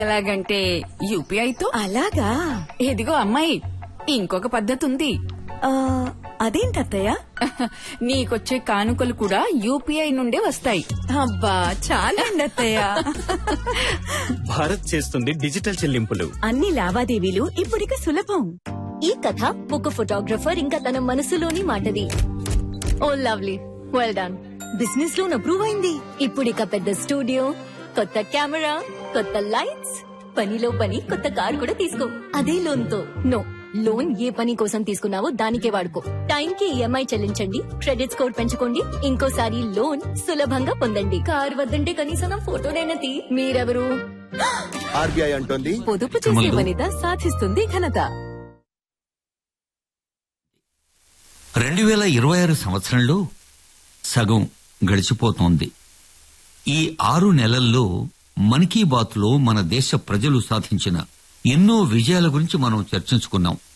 ఎలాగంటే యూపీఐతో అలాగా ఇదిగో అమ్మాయి ఇంకొక పద్ధతి ఉంది ఆ, అదేంటత్తయ్య నీకొచ్చే కానుకలు కూడా యూపీఐ నుండే వస్తాయి అబ్బా చాలండి అత్తయ్య భారత్ చేస్తుంది డిజిటల్ చెల్లింపులు అన్ని లావాదేవీలు ఇప్పుడిక సులభం ఈ కథ ఒక ఫోటోగ్రఫర్ ఇంకా తన మనసులోని మాటది ఓ lovely well done business loan approve అయింది ఇప్పుడు ఇక పెద్ద స్టూడియో కొత్త కెమెరా కొత్త లైట్స్ పనిలో పని కొత్త కార్ కూడా తీసుకో అదే లోన్ తో నో లోన్ ఏ పని కోసం తీసుకున్నావో దానికే వాడుకో టైం కి ఈఎంఐ చెల్లించండి క్రెడిట్ స్కోర్ పెంచుకోండి ఇంకోసారి లోన్ సులభంగా పొందండి కార్ వద్దంటే కనీసం నా ఫోటోనైనా తీ మీరెవరు ఆర్బీఐ అంటోంది పొదుపు చేసే మందు. వనిత సాధిస్తుంది ఘనత రెండు వేల ఇరవై ఆరు సంవత్సరంలో సగం గడిచిపోతోంది ఈ ఆరు నెలల్లో మన్ కీ బాత్ లో మన దేశ ప్రజలు సాధించిన ఎన్నో విజయాల గురించి మనం చర్చించుకున్నాం